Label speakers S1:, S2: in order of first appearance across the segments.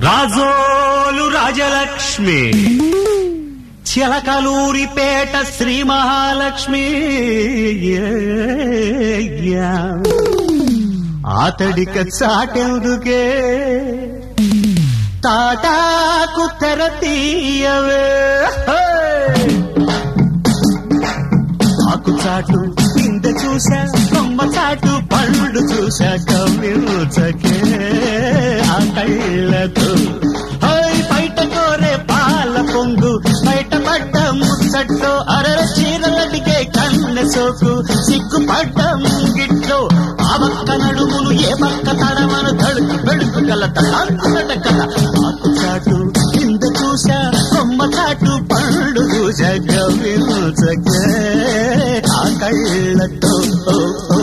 S1: రాజోలు రాజలక్ష్మి చిలకలూరిపేట శ్రీ మహాలక్ష్మి ఆతడిక చాటెందుకే తాటాకు తెర తీయవే ఆకు చాటు కింద చూసా కొమ్మ చాటు పండు చూసా కవ్యూచకే ఆ కళ్ళతో హై బయట కోరే పాల పొంగు బయట పడ్డ ముచ్చట్లో అరర చీరలడిగే కన్నె సోకు సిగ్గుపడ్డ గిట్లో ఆ పక్క నడుమును ఏ పక్క తడమను తడుకు పెడుకు గల తడ కల ఆకు చాటు కింద చూసా కొమ్మ చాటు పండు చూసా గవ్యూచకే ఆ కళ్ళతో ఓ, ఓ.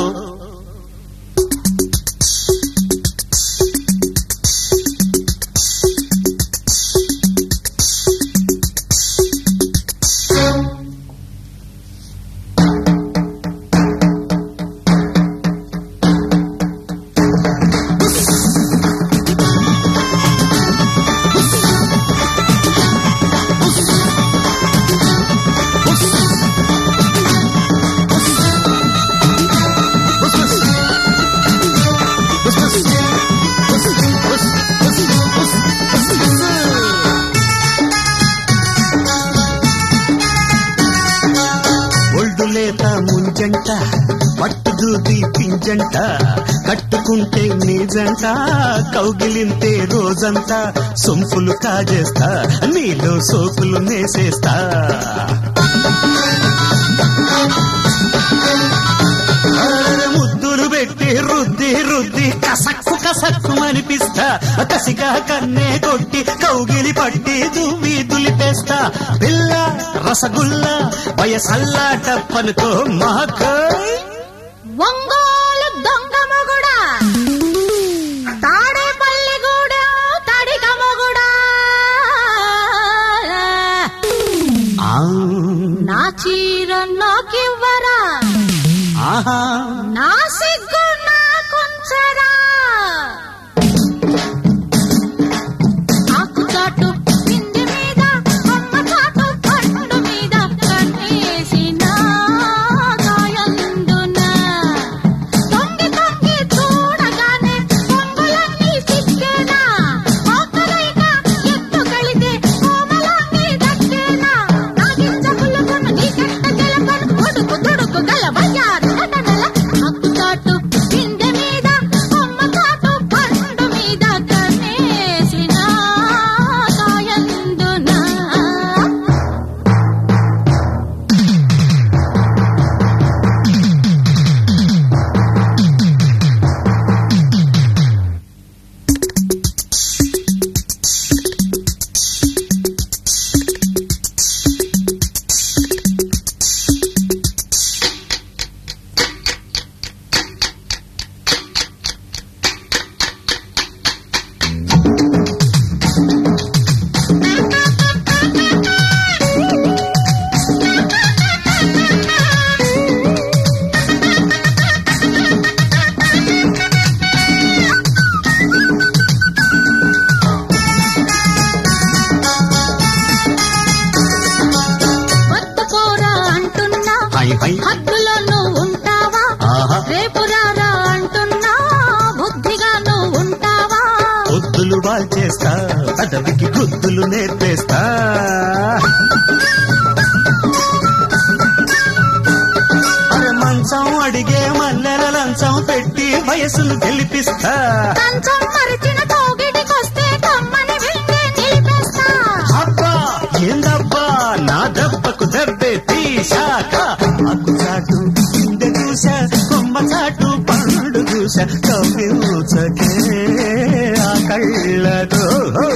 S1: ఒళ్ళు లేత ముంజంట పట్టు దూది పింజంట కట్టుకుంటే నీజంట కౌగిలింతే రోజంతా సొంపులు కాజేస్తా నీలో సోపులు నేసేస్తా అరెరె ముద్దులు పెట్టి రుద్ది రుద్ది కసక్కు కసక్కు అనిపిస్తా కసిగా కన్నే కొట్టి కౌగిలి పట్టి దువ్వి దులిపేస్తా పిల్ల రసగుల్ల వయసల్లా టప్పనుకో మాకు
S2: ఒంగోలు దొంగ మొగుడా తాడేపల్లి గూడె తడిక మొగుడా నా చీర నాకివ్వరా
S1: ఆహా
S2: నా సిగ్గు నాకుంచరా ఆకు చాటు పిండి మీద కొమ్మ చాటు పండు మీద కన్నేసిన గాయందున తొంగి తొంగి చూడగానే పొంగులన్నీ చిక్కేనా ఆకలైన ఎత్తు కలితే కోమలాన్ని దక్కేనా నాగించ పులుగును నీ కట్ట జలపను ఒడుకు తుడుకు గలవయ్యారు నటనల హక్కు చాటు పిందె మీద కొమ్మ చాటు పండు మీద కన్నేసిన గాయందున వద్దపోరా అంటున్నా
S1: హై హై
S2: హద్దులో నువ్వు ఉంటావా
S1: ఆహా
S2: రేపు రారా అంటున్నా బుద్ధిగా నువ్వు ఉంటావా
S1: గుద్దులు వాల్చేస్తా పదవికి గుద్దులు నేర్పేస్తా అరే మంచం అడిగే మల్లెల లంచం పెట్టి వయసును గెలిపిస్తా
S2: కంచం మరిచిన తోగిడికొస్తే కమ్మని వింటే నిలిపేస్తా
S1: అబ్బా ఏందబ్బా నా దెబ్బకు దెబ్బే తీశాక ఆకు చాటు కింద చూసా కొమ్మ చాటు పండు చూసా కవ్యూచకే ఆ కళ్ళతో